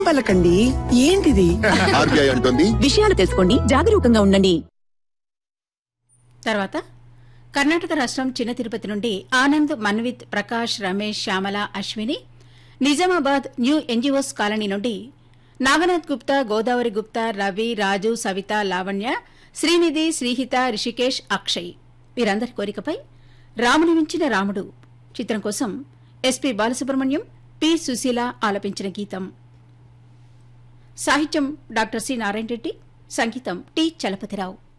పలకండి ఏంటిది ఆర్బీఐ అంటుంది విషయాలు తెలుసుకోండి జాగరూకంగా ఉండండి తర్వాత కర్ణాటక రాష్ట్రం చిన్న తిరుపతి నుండి Anand Manvith Prakash Ramesh Shyamala Ashwini Nizamabad new NGOs colony నుండి నాగనాథ్ గుప్తా గోదావరి గుప్తా రవి రాజు సవిత లావణ్య శ్రీనిధి శ్రీహిత రిషికేష్ అక్షయ్ వీరందరి కోరికపై రాముని మించిన రాముడు చిత్రం కోసం ఎస్పి బాలసుబ్రహ్మణ్యం పి సుశీల ఆలపించిన గీతం సాహిత్యం డాక్టర్ సి నారాయణ రెడ్డి సంగీతం టి చలపతిరావు